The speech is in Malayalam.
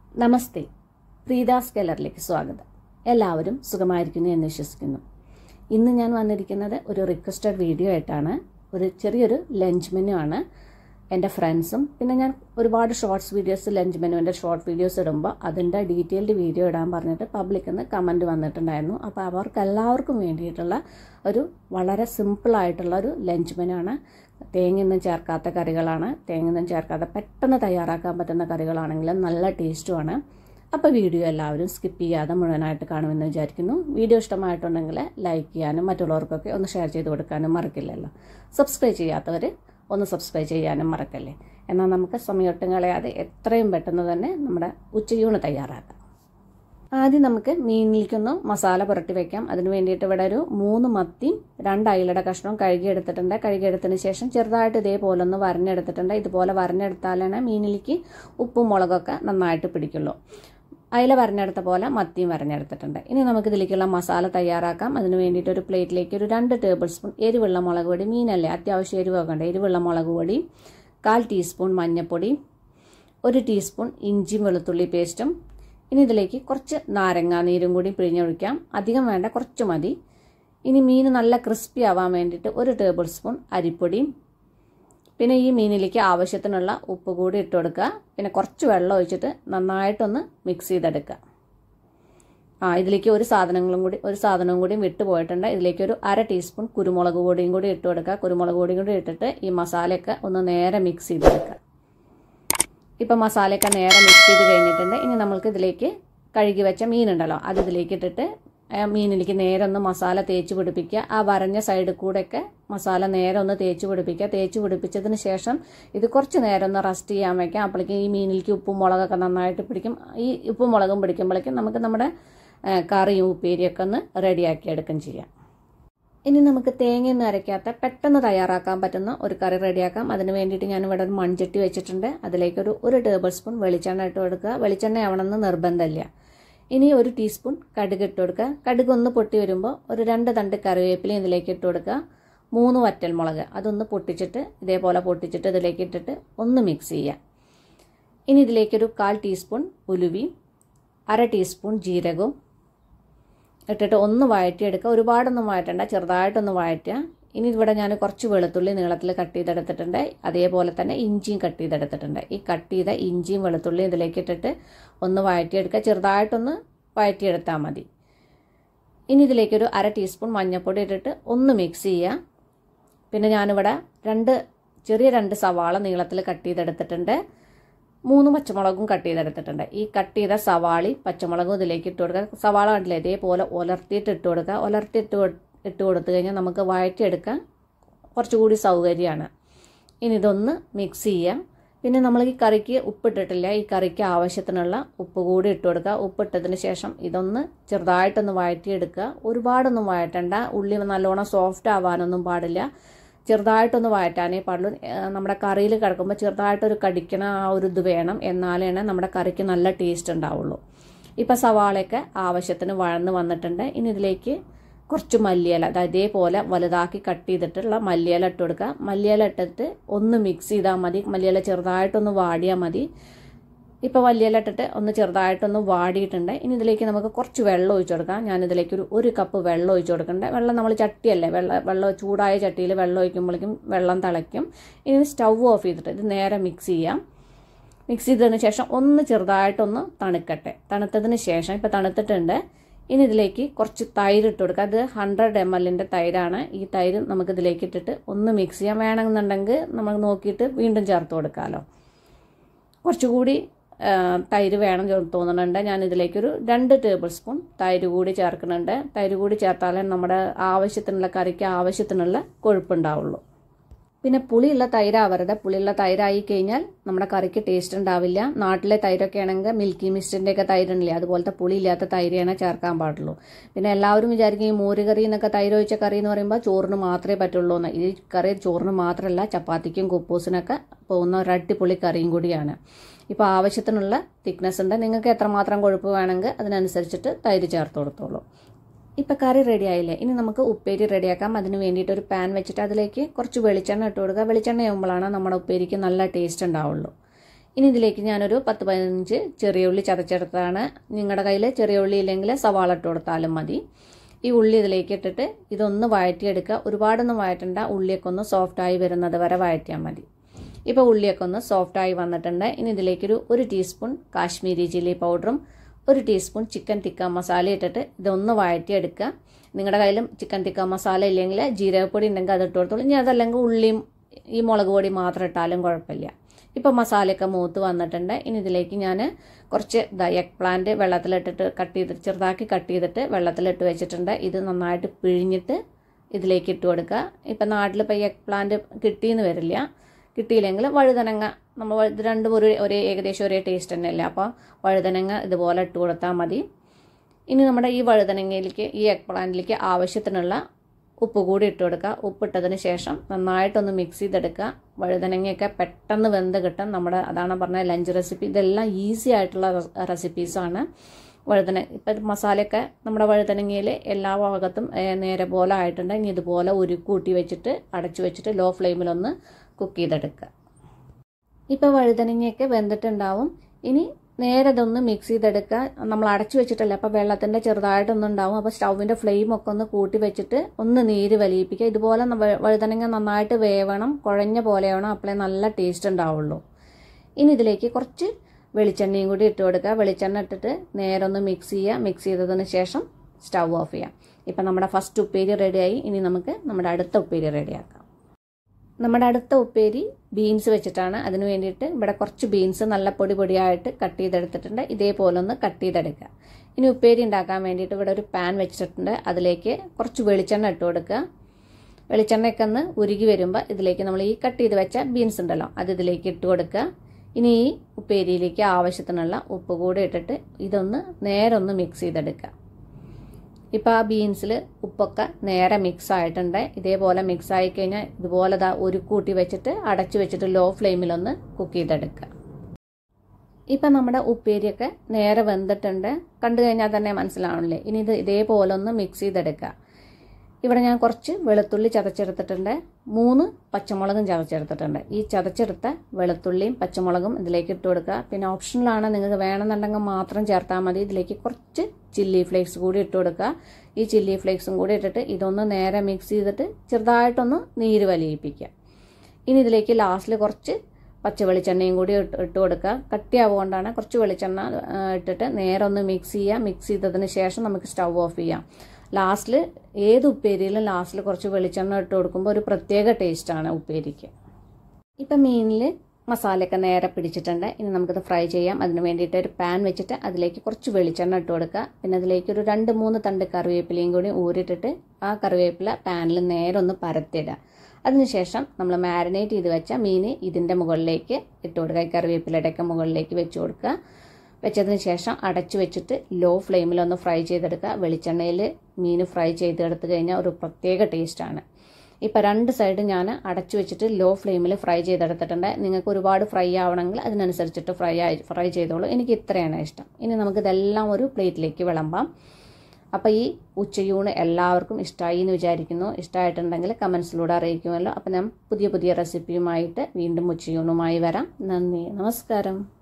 നമസ്തേ പ്രീതാസ് കെല്ലറിലേക്ക് സ്വാഗതം എല്ലാവരും സുഖമായിരിക്കുന്നു എന്ന് വിശ്വസിക്കുന്നു ഇന്ന് ഞാൻ വന്നിരിക്കുന്നത് ഒരു റിക്വസ്റ്റഡ് വീഡിയോ ആയിട്ടാണ് ഒരു ചെറിയൊരു ലഞ്ച് മെനു ആണ് എൻ്റെ ഫ്രണ്ട്സും പിന്നെ ഞാൻ ഒരുപാട് ഷോർട്സ് വീഡിയോസ് ലഞ്ച് മെനുവിൻ്റെ ഷോർട്ട് വീഡിയോസ് ഇടുമ്പോൾ അതിൻ്റെ ഡീറ്റെയിൽഡ് വീഡിയോ ഇടാൻ പറഞ്ഞിട്ട് പബ്ലിക്കിൽ നിന്ന് കമൻറ്റ് വന്നിട്ടുണ്ടായിരുന്നു അപ്പോൾ അവർക്ക് എല്ലാവർക്കും വേണ്ടിയിട്ടുള്ള ഒരു വളരെ സിമ്പിളായിട്ടുള്ള ഒരു ലഞ്ച് മെനു ആണ് തേങ്ങയൊന്നും ചേർക്കാത്ത കറികളാണ് തേങ്ങയൊന്നും ചേർക്കാതെ പെട്ടെന്ന് തയ്യാറാക്കാൻ പറ്റുന്ന കറികളാണെങ്കിലും നല്ല ടേസ്റ്റുമാണ് അപ്പോൾ വീഡിയോ എല്ലാവരും സ്കിപ്പ് ചെയ്യാതെ മുഴുവനായിട്ട് കാണുമെന്ന് വിചാരിക്കുന്നു വീഡിയോ ഇഷ്ടമായിട്ടുണ്ടെങ്കിൽ ലൈക്ക് ചെയ്യാനും മറ്റുള്ളവർക്കൊക്കെ ഒന്ന് ഷെയർ ചെയ്ത് കൊടുക്കാനും മറക്കില്ലല്ലോ സബ്സ്ക്രൈബ് ചെയ്യാത്തവർ ഒന്ന് സബ്സ്ക്രൈബ് ചെയ്യാനും മറക്കല്ലേ എന്നാൽ നമുക്ക് സമയൊട്ടും കളയാതെ എത്രയും പെട്ടെന്ന് തന്നെ നമ്മുടെ ഉച്ചയൂണ് തയ്യാറാക്കാം ആദ്യം നമുക്ക് മീനിലേക്കൊന്ന് മസാല പുരട്ടി വെക്കാം അതിന് വേണ്ടിയിട്ട് ഇവിടെ ഒരു മൂന്ന് മത്തിയും രണ്ട് അയിലയുടെ കഷ്ണവും കഴുകിയെടുത്തിട്ടുണ്ട് കഴുകിയെടുത്തതിന് ശേഷം ചെറുതായിട്ട് ഇതേപോലെ ഒന്ന് വരഞ്ഞെടുത്തിട്ടുണ്ട് ഇതുപോലെ വരഞ്ഞെടുത്താലാണ് മീനിലേക്ക് ഉപ്പും മുളകൊക്കെ നന്നായിട്ട് പിടിക്കുള്ളൂ അയില വരഞ്ഞെടുത്ത പോലെ മത്തിയും വരഞ്ഞെടുത്തിട്ടുണ്ട് ഇനി നമുക്ക് ഇതിലേക്കുള്ള മസാല തയ്യാറാക്കാം അതിന് വേണ്ടിയിട്ട് ഒരു പ്ലേറ്റിലേക്ക് ഒരു രണ്ട് ടേബിൾ സ്പൂൺ എരിവുള്ള മുളക് പൊടി മീനല്ലേ അത്യാവശ്യം എരിവൊക്കെ ഉണ്ട് എരിവുള്ള മുളക് പൊടി കാൽ ടീസ്പൂൺ മഞ്ഞൾപ്പൊടി ഒരു ടീസ്പൂൺ ഇഞ്ചിയും വെളുത്തുള്ളി പേസ്റ്റും ഇനി ഇതിലേക്ക് കുറച്ച് നാരങ്ങ നീരും കൂടി പിഴിഞ്ഞൊഴിക്കാം അധികം വേണ്ട കുറച്ച് മതി ഇനി മീൻ നല്ല ക്രിസ്പി ആവാൻ വേണ്ടിയിട്ട് ഒരു ടേബിൾ സ്പൂൺ അരിപ്പൊടിയും പിന്നെ ഈ മീനിലേക്ക് ആവശ്യത്തിനുള്ള ഉപ്പ് കൂടി ഇട്ട് കൊടുക്കുക പിന്നെ കുറച്ച് വെള്ളം ഒഴിച്ചിട്ട് നന്നായിട്ടൊന്ന് മിക്സ് ചെയ്തെടുക്കുക ആ ഇതിലേക്ക് ഒരു സാധനങ്ങളും കൂടി ഒരു സാധനവും കൂടി വിട്ടു പോയിട്ടുണ്ട് ഇതിലേക്ക് ഒരു അര ടീസ്പൂൺ കുരുമുളക് പൊടിയും കൂടി ഇട്ട് കൊടുക്കുക കുരുമുളക് പൊടിയും കൂടി ഇട്ടിട്ട് ഈ മസാലയൊക്കെ ഒന്ന് നേരെ മിക്സ് ചെയ്തെടുക്കുക ഇപ്പം മസാലയൊക്കെ നേരെ മിക്സ് ചെയ്ത് കഴിഞ്ഞിട്ടുണ്ട് ഇനി നമ്മൾക്ക് ഇതിലേക്ക് കഴുകി വെച്ച മീനുണ്ടല്ലോ അത് ഇതിലേക്ക് ഇട്ടിട്ട് മീനിലേക്ക് നേരെ ഒന്ന് മസാല തേച്ച് പിടിപ്പിക്കുക ആ വരഞ്ഞ സൈഡിൽ കൂടെയൊക്കെ മസാല നേരെ ഒന്ന് തേച്ച് പിടിപ്പിക്കുക തേച്ച് പിടിപ്പിച്ചതിന് ശേഷം ഇത് കുറച്ച് നേരം ഒന്ന് റസ്റ്റ് ചെയ്യാൻ വയ്ക്കാം അപ്പോഴേക്കും ഈ മീനിലേക്ക് ഉപ്പും മുളകൊക്കെ നന്നായിട്ട് പിടിക്കും ഈ ഉപ്പും മുളകും പിടിക്കുമ്പോഴേക്കും നമുക്ക് നമ്മുടെ കറിയും ഉപ്പേരിയൊക്കെ ഒന്ന് റെഡിയാക്കി എടുക്കുകയും ചെയ്യാം ഇനി നമുക്ക് തേങ്ങയൊന്നും അരയ്ക്കാത്ത പെട്ടെന്ന് തയ്യാറാക്കാൻ പറ്റുന്ന ഒരു കറി റെഡിയാക്കാം അതിന് വേണ്ടിയിട്ട് ഞാൻ ഇവിടെ ഒരു മൺചട്ടി വെച്ചിട്ടുണ്ട് അതിലേക്കൊരു ഒരു ടേബിൾ സ്പൂൺ വെളിച്ചെണ്ണ ഇട്ട് കൊടുക്കുക വെളിച്ചെണ്ണ ആവണമെന്ന് നിർബന്ധമില്ല ഇനി ഒരു ടീസ്പൂൺ കടുക് ഇട്ട് കൊടുക്കുക കടുക് ഒന്ന് പൊട്ടി വരുമ്പോൾ ഒരു രണ്ട് തണ്ട് കറിവേപ്പിലയും ഇതിലേക്ക് ഇട്ട് കൊടുക്കുക മൂന്ന് വറ്റൽമുളക് അതൊന്ന് പൊട്ടിച്ചിട്ട് ഇതേപോലെ പൊട്ടിച്ചിട്ട് ഇതിലേക്ക് ഇട്ടിട്ട് ഒന്ന് മിക്സ് ചെയ്യുക ഇനി ഇതിലേക്കൊരു കാൽ ടീസ്പൂൺ ഉലുവിയും അര ടീസ്പൂൺ ജീരകവും ഇട്ടിട്ട് ഒന്ന് വഴറ്റിയെടുക്കുക ഒരുപാടൊന്നും വഴറ്റണ്ട ചെറുതായിട്ടൊന്ന് വഴറ്റുക ഇനി ഇവിടെ ഞാൻ കുറച്ച് വെളുത്തുള്ളി നീളത്തിൽ കട്ട് ചെയ്തെടുത്തിട്ടുണ്ട് അതേപോലെ തന്നെ ഇഞ്ചിയും കട്ട് ചെയ്തെടുത്തിട്ടുണ്ട് ഈ കട്ട് ചെയ്ത ഇഞ്ചിയും വെളുത്തുള്ളിയും ഇതിലേക്ക് ഇട്ടിട്ട് ഒന്ന് വഴറ്റിയെടുക്കുക ചെറുതായിട്ടൊന്ന് വഴറ്റിയെടുത്താൽ മതി ഇനി ഇതിലേക്കൊരു അര ടീസ്പൂൺ മഞ്ഞൾപ്പൊടി ഇട്ടിട്ട് ഒന്ന് മിക്സ് ചെയ്യുക പിന്നെ ഞാനിവിടെ രണ്ട് ചെറിയ രണ്ട് സവാള നീളത്തിൽ കട്ട് ചെയ്തെടുത്തിട്ടുണ്ട് മൂന്ന് പച്ചമുളകും കട്ട് ചെയ്തെടുത്തിട്ടുണ്ട് ഈ കട്ട് ചെയ്ത സവാളി പച്ചമുളകും ഇതിലേക്ക് ഇട്ട് കൊടുക്കുക സവാള കണ്ടില്ലേ ഇതേപോലെ ഉലർത്തിയിട്ട് ഇട്ട് കൊടുക്കുക ഉലർത്തിയിട്ട് ഇട്ട് കൊടുത്തു കഴിഞ്ഞാൽ നമുക്ക് വഴറ്റിയെടുക്കാൻ കുറച്ചുകൂടി സൗകര്യമാണ് ഇനി ഇതൊന്ന് മിക്സ് ചെയ്യാം പിന്നെ നമ്മൾ ഈ കറിക്ക് ഉപ്പിട്ടിട്ടില്ല ഈ കറിക്ക് ആവശ്യത്തിനുള്ള ഉപ്പ് കൂടി ഇട്ട് കൊടുക്കുക ഉപ്പിട്ടതിന് ശേഷം ഇതൊന്ന് ചെറുതായിട്ടൊന്ന് വഴറ്റിയെടുക്കുക ഒരുപാടൊന്നും വഴറ്റണ്ട ഉള്ളി നല്ലോണം സോഫ്റ്റ് ആവാനൊന്നും പാടില്ല ചെറുതായിട്ടൊന്ന് വഴറ്റാനേ പാടുള്ളൂ നമ്മുടെ കറിയിൽ കിടക്കുമ്പോൾ ചെറുതായിട്ടൊരു കടിക്കണ ആ ഒരു ഇത് വേണം എന്നാലേ നമ്മുടെ കറിക്ക് നല്ല ടേസ്റ്റ് ഉണ്ടാവുള്ളൂ ഇപ്പം സവാളയൊക്കെ ആവശ്യത്തിന് വഴന്ന് വന്നിട്ടുണ്ട് ഇനി ഇതിലേക്ക് കുറച്ച് മല്ലിയില അതായത് ഇതേപോലെ വലുതാക്കി കട്ട് ചെയ്തിട്ടുള്ള മല്ലിയില ഇട്ട് കൊടുക്കുക മല്ലിയില ഇട്ടിട്ട് ഒന്ന് മിക്സ് ചെയ്താൽ മതി മല്ലിയില ചെറുതായിട്ടൊന്ന് വാടിയാൽ മതി ഇപ്പോൾ വലിയ ഇട്ടിട്ട് ഒന്ന് ചെറുതായിട്ടൊന്ന് വാടിയിട്ടുണ്ട് ഇനി ഇതിലേക്ക് നമുക്ക് കുറച്ച് വെള്ളം ഒഴിച്ചു കൊടുക്കാം ഞാനിതിലേക്ക് ഒരു ഒരു കപ്പ് വെള്ളം ഒഴിച്ചു കൊടുക്കണ്ടേ വെള്ളം നമ്മൾ ചട്ടിയല്ലേ വെള്ളം വെള്ളം ചൂടായ ചട്ടിയിൽ വെള്ളം ഒഴിക്കുമ്പോഴേക്കും വെള്ളം തിളയ്ക്കും ഇനി സ്റ്റൗ ഓഫ് ചെയ്തിട്ട് ഇത് നേരെ മിക്സ് ചെയ്യാം മിക്സ് ചെയ്തതിന് ശേഷം ഒന്ന് ചെറുതായിട്ടൊന്ന് തണുക്കട്ടെ തണുത്തതിന് ശേഷം ഇപ്പോൾ തണുത്തിട്ടുണ്ട് ഇനി ഇതിലേക്ക് കുറച്ച് തൈര് ഇട്ട് കൊടുക്കുക അത് ഹൺഡ്രഡ് എം എല്ലിൻ്റെ തൈരാണ് ഈ തൈര് നമുക്ക് ഇതിലേക്ക് ഇട്ടിട്ട് ഒന്ന് മിക്സ് ചെയ്യാൻ വേണമെന്നുണ്ടെങ്കിൽ നമ്മൾ നോക്കിയിട്ട് വീണ്ടും ചേർത്ത് കൊടുക്കാമല്ലോ കുറച്ചുകൂടി തൈര് വേണം തോന്നുന്നുണ്ട് ഞാൻ ഇതിലേക്കൊരു രണ്ട് ടേബിൾ സ്പൂൺ തൈര് കൂടി ചേർക്കുന്നുണ്ട് തൈര് കൂടി ചേർത്താലേ നമ്മുടെ ആവശ്യത്തിനുള്ള കറിക്ക് ആവശ്യത്തിനുള്ള കൊഴുപ്പുണ്ടാവുള്ളൂ പിന്നെ പുളിയുള്ള തൈരാവരുത് പുളിയുള്ള തൈരായി കഴിഞ്ഞാൽ നമ്മുടെ കറിക്ക് ടേസ്റ്റ് ഉണ്ടാവില്ല നാട്ടിലെ തൈരൊക്കെ ആണെങ്കിൽ മിൽക്കി മിസ്റ്റിൻ്റെ ഒക്കെ തൈരുണ്ടല്ലേ അതുപോലത്തെ പുളിയില്ലാത്ത തൈരാണ് ചേർക്കാൻ പാടുള്ളൂ പിന്നെ എല്ലാവരും വിചാരിക്കും ഈ മോര് കറി എന്നൊക്കെ തൈര് ഒഴിച്ച കറി എന്ന് പറയുമ്പോൾ ചോറിന് മാത്രമേ പറ്റുള്ളൂ എന്ന് ഈ കറി ചോറിന് മാത്രമല്ല ചപ്പാത്തിക്കും കുപ്പൂസിനൊക്കെ പോകുന്ന ഒരു അടിപൊളി കറിയും കൂടിയാണ് ഇപ്പോൾ ആവശ്യത്തിനുള്ള തിക്നെസ് ഉണ്ട് നിങ്ങൾക്ക് എത്രമാത്രം കൊഴുപ്പ് വേണമെങ്കിൽ അതിനനുസരിച്ചിട്ട് തൈര് ചേർത്ത് കൊടുത്തോളൂ ഇപ്പം കറി റെഡി ആയില്ലേ ഇനി നമുക്ക് ഉപ്പേരി റെഡിയാക്കാം അതിന് വേണ്ടിയിട്ട് ഒരു പാൻ വെച്ചിട്ട് അതിലേക്ക് കുറച്ച് വെളിച്ചെണ്ണ ഇട്ട് കൊടുക്കുക വെളിച്ചെണ്ണ ആകുമ്പോഴാണ് നമ്മുടെ ഉപ്പേരിക്ക് നല്ല ടേസ്റ്റ് ഉണ്ടാവുള്ളൂ ഇനി ഇതിലേക്ക് ഞാനൊരു പത്ത് പതിനഞ്ച് ചെറിയ ഉള്ളി ചതച്ചെടുത്താണ് നിങ്ങളുടെ കയ്യിൽ ചെറിയ ഉള്ളി ഇല്ലെങ്കിൽ സവാള ഇട്ട് കൊടുത്താലും മതി ഈ ഉള്ളി ഇതിലേക്ക് ഇട്ടിട്ട് ഇതൊന്ന് വഴറ്റിയെടുക്കുക ഒരുപാടൊന്നും വഴറ്റണ്ട ഉള്ളിയൊക്കെ ഒന്ന് സോഫ്റ്റായി വരുന്നത് വരെ വഴറ്റിയാൽ മതി ഇപ്പോൾ ഉള്ളിയൊക്കെ ഒന്ന് സോഫ്റ്റായി വന്നിട്ടുണ്ട് ഇനി ഇതിലേക്കൊരു ഒരു ടീസ്പൂൺ കാശ്മീരി ചില്ലി പൗഡറും ഒരു ടീസ്പൂൺ ചിക്കൻ ടിക്ക മസാല ഇട്ടിട്ട് ഇതൊന്ന് വഴറ്റിയെടുക്കുക നിങ്ങളുടെ കയ്യിലും ചിക്കൻ ടിക്ക മസാല ഇല്ലെങ്കിൽ ജീരകപ്പൊടി ഉണ്ടെങ്കിൽ അത് ഇട്ട് കൊടുത്തോളൂ ഇനി അതല്ലെങ്കിൽ ഉള്ളിയും ഈ മുളക് പൊടി മാത്രം ഇട്ടാലും കുഴപ്പമില്ല ഇപ്പോൾ മസാലയൊക്കെ മൂത്ത് വന്നിട്ടുണ്ട് ഇനി ഇതിലേക്ക് ഞാൻ കുറച്ച് എഗ് പ്ലാന്റ് വെള്ളത്തിലിട്ടിട്ട് കട്ട് ചെയ്ത് ചെറുതാക്കി കട്ട് ചെയ്തിട്ട് വെള്ളത്തിലിട്ട് വെച്ചിട്ടുണ്ട് ഇത് നന്നായിട്ട് പിഴിഞ്ഞിട്ട് ഇതിലേക്ക് ഇട്ട് കൊടുക്കുക ഇപ്പം നാട്ടിൽ ഇപ്പോൾ എഗ് പ്ലാന്റ് കിട്ടിയെന്ന് വരില്ല കിട്ടിയില്ലെങ്കിൽ വഴുതനങ്ങ നമ്മൾ ഇത് രണ്ടും ഒരു ഒരേ ഏകദേശം ഒരേ ടേസ്റ്റ് തന്നെയല്ലേ അപ്പോൾ വഴുതനങ്ങ ഇതുപോലെ ഇട്ട് കൊടുത്താൽ മതി ഇനി നമ്മുടെ ഈ വഴുതനങ്ങയിലേക്ക് ഈ എഗ് പ്ലാന്റിലേക്ക് ആവശ്യത്തിനുള്ള ഉപ്പ് കൂടി ഇട്ട് കൊടുക്കുക ഉപ്പിട്ടതിന് ശേഷം നന്നായിട്ടൊന്ന് മിക്സ് ചെയ്തെടുക്കുക വഴുതനങ്ങയൊക്കെ പെട്ടെന്ന് വെന്ത് കിട്ടും നമ്മുടെ അതാണ് പറഞ്ഞ ലഞ്ച് റെസിപ്പി ഇതെല്ലാം ഈസി ആയിട്ടുള്ള റെസിപ്പീസാണ് വഴുതന ഇപ്പം മസാലയൊക്കെ നമ്മുടെ വഴുതനങ്ങയിൽ എല്ലാ ഭാഗത്തും നേരെ പോലെ ആയിട്ടുണ്ട് ഇനി ഇതുപോലെ ഉരുക്കൂട്ടി വെച്ചിട്ട് അടച്ചു വെച്ചിട്ട് ലോ ഫ്ലെയിമിലൊന്ന് കുക്ക് ചെയ്തെടുക്കുക ഇപ്പോൾ വഴുതനങ്ങയൊക്കെ വെന്തിട്ടുണ്ടാവും ഇനി നേരെ ഇതൊന്ന് മിക്സ് ചെയ്തെടുക്കുക നമ്മൾ അടച്ചു വെച്ചിട്ടല്ല അപ്പോൾ വെള്ളത്തിൻ്റെ ചെറുതായിട്ടൊന്നും ഉണ്ടാവും അപ്പോൾ സ്റ്റൗവിൻ്റെ ഫ്ലെയിം ഒക്കെ ഒന്ന് കൂട്ടി വെച്ചിട്ട് ഒന്ന് നീര് വലിയിപ്പിക്കുക ഇതുപോലെ വഴുതനങ്ങ നന്നായിട്ട് വേവണം കുഴഞ്ഞ പോലെ വേണം അപ്പോഴേ നല്ല ടേസ്റ്റ് ഉണ്ടാവുള്ളൂ ഇനി ഇതിലേക്ക് കുറച്ച് വെളിച്ചെണ്ണയും കൂടി ഇട്ട് കൊടുക്കുക വെളിച്ചെണ്ണ ഇട്ടിട്ട് നേരെ ഒന്ന് മിക്സ് ചെയ്യുക മിക്സ് ചെയ്തതിന് ശേഷം സ്റ്റൗ ഓഫ് ചെയ്യാം ഇപ്പം നമ്മുടെ ഫസ്റ്റ് ഉപ്പേരി റെഡിയായി ഇനി നമുക്ക് നമ്മുടെ അടുത്ത ഉപ്പേരി റെഡിയാക്കാം നമ്മുടെ അടുത്ത ഉപ്പേരി ബീൻസ് വെച്ചിട്ടാണ് അതിന് വേണ്ടിയിട്ട് ഇവിടെ കുറച്ച് ബീൻസ് നല്ല പൊടി പൊടിയായിട്ട് കട്ട് ചെയ്തെടുത്തിട്ടുണ്ട് ഇതേപോലെ ഒന്ന് കട്ട് ചെയ്തെടുക്കുക ഇനി ഉപ്പേരി ഉണ്ടാക്കാൻ വേണ്ടിയിട്ട് ഇവിടെ ഒരു പാൻ വെച്ചിട്ടുണ്ട് അതിലേക്ക് കുറച്ച് വെളിച്ചെണ്ണ ഇട്ട് കൊടുക്കുക വെളിച്ചെണ്ണയൊക്കെ ഒന്ന് ഉരുകി വരുമ്പോൾ ഇതിലേക്ക് നമ്മൾ ഈ കട്ട് ചെയ്ത് വെച്ച ബീൻസ് ഉണ്ടല്ലോ അത് ഇതിലേക്ക് ഇട്ട് കൊടുക്കുക ഇനി ഈ ഉപ്പേരിയിലേക്ക് ആവശ്യത്തിനുള്ള ഉപ്പ് കൂടി ഇട്ടിട്ട് ഇതൊന്ന് നേരെ ഒന്ന് മിക്സ് ചെയ്തെടുക്കുക ഇപ്പോൾ ആ ബീൻസിൽ ഉപ്പൊക്കെ നേരെ മിക്സ് ആയിട്ടുണ്ട് ഇതേപോലെ മിക്സ് ആയി കഴിഞ്ഞാൽ ഇതുപോലെ ദാ ഒരു കൂട്ടി വെച്ചിട്ട് അടച്ചു വെച്ചിട്ട് ലോ ഫ്ലെയിമിലൊന്ന് കുക്ക് ചെയ്തെടുക്കുക ഇപ്പം നമ്മുടെ ഉപ്പേരിയൊക്കെ നേരെ വെന്തിട്ടുണ്ട് കണ്ടു കഴിഞ്ഞാൽ തന്നെ മനസ്സിലാവണില്ലേ ഇനി ഇത് ഇതേപോലെ ഒന്ന് മിക്സ് ചെയ്തെടുക്കുക ഇവിടെ ഞാൻ കുറച്ച് വെളുത്തുള്ളി ചതച്ചെടുത്തിട്ടുണ്ട് മൂന്ന് പച്ചമുളകും ചതച്ചെടുത്തിട്ടുണ്ട് ഈ ചതച്ചെടുത്ത വെളുത്തുള്ളിയും പച്ചമുളകും ഇതിലേക്ക് ഇട്ട് കൊടുക്കുക പിന്നെ ഓപ്ഷനിലാണ് നിങ്ങൾക്ക് വേണമെന്നുണ്ടെങ്കിൽ മാത്രം ചേർത്താൽ മതി ഇതിലേക്ക് കുറച്ച് ചില്ലി ഫ്ലേക്സ് കൂടി ഇട്ട് കൊടുക്കുക ഈ ചില്ലി ഫ്ലേക്സും കൂടി ഇട്ടിട്ട് ഇതൊന്ന് നേരെ മിക്സ് ചെയ്തിട്ട് ചെറുതായിട്ടൊന്ന് നീര് വലിയിപ്പിക്കുക ഇനി ഇതിലേക്ക് ലാസ്റ്റിൽ കുറച്ച് പച്ച വെളിച്ചെണ്ണയും കൂടി ഇട്ട് ഇട്ട് കൊടുക്കുക കട്ടിയാവുകൊണ്ടാണ് കുറച്ച് വെളിച്ചെണ്ണ ഇട്ടിട്ട് നേരെ ഒന്ന് മിക്സ് ചെയ്യുക മിക്സ് ചെയ്തതിന് ശേഷം നമുക്ക് സ്റ്റൗ ഓഫ് ചെയ്യാം ലാസ്റ്റിൽ ഏത് ഉപ്പേരിയിലും ലാസ്റ്റിൽ കുറച്ച് വെളിച്ചെണ്ണ ഇട്ട് കൊടുക്കുമ്പോൾ ഒരു പ്രത്യേക ടേസ്റ്റാണ് ഉപ്പേരിക്ക് ഇപ്പം മീനിൽ മസാലയൊക്കെ നേരെ പിടിച്ചിട്ടുണ്ട് ഇനി നമുക്കത് ഫ്രൈ ചെയ്യാം അതിന് വേണ്ടിയിട്ട് ഒരു പാൻ വെച്ചിട്ട് അതിലേക്ക് കുറച്ച് വെളിച്ചെണ്ണ ഇട്ട് കൊടുക്കുക പിന്നെ അതിലേക്ക് ഒരു രണ്ട് മൂന്ന് തണ്ട് കറിവേപ്പിലയും കൂടി ഊരിട്ടിട്ട് ആ കറിവേപ്പില പാനിൽ നേരെ ഒന്ന് പരത്തിയിടുക അതിനുശേഷം നമ്മൾ മാരിനേറ്റ് ചെയ്ത് വെച്ച മീൻ ഇതിൻ്റെ മുകളിലേക്ക് ഇട്ട് കൊടുക്കുക ഈ കറിവേപ്പിലയുടെയൊക്കെ മുകളിലേക്ക് വെച്ച് കൊടുക്കുക വെച്ചതിന് ശേഷം അടച്ചു വെച്ചിട്ട് ലോ ഫ്ലെയിമിൽ ഒന്ന് ഫ്രൈ ചെയ്തെടുക്കുക വെളിച്ചെണ്ണയിൽ മീൻ ഫ്രൈ ചെയ്തെടുത്ത് കഴിഞ്ഞാൽ ഒരു പ്രത്യേക ടേസ്റ്റാണ് ഇപ്പോൾ രണ്ട് സൈഡ് ഞാൻ അടച്ചു വെച്ചിട്ട് ലോ ഫ്ലെയിമിൽ ഫ്രൈ ചെയ്തെടുത്തിട്ടുണ്ട് നിങ്ങൾക്ക് ഒരുപാട് ഫ്രൈ ആവണമെങ്കിൽ അതിനനുസരിച്ചിട്ട് ഫ്രൈ ആയി ഫ്രൈ ചെയ്തോളൂ എനിക്ക് ഇത്രയാണ് ഇഷ്ടം ഇനി നമുക്കിതെല്ലാം ഒരു പ്ലേറ്റിലേക്ക് വിളമ്പാം അപ്പോൾ ഈ ഉച്ചയൂണ് എല്ലാവർക്കും ഇഷ്ടമായി എന്ന് വിചാരിക്കുന്നു ഇഷ്ടമായിട്ടുണ്ടെങ്കിൽ കമൻസിലൂടെ അറിയിക്കുമല്ലോ അപ്പോൾ ഞാൻ പുതിയ പുതിയ റെസിപ്പിയുമായിട്ട് വീണ്ടും ഉച്ചയൂണുമായി വരാം നന്ദി നമസ്കാരം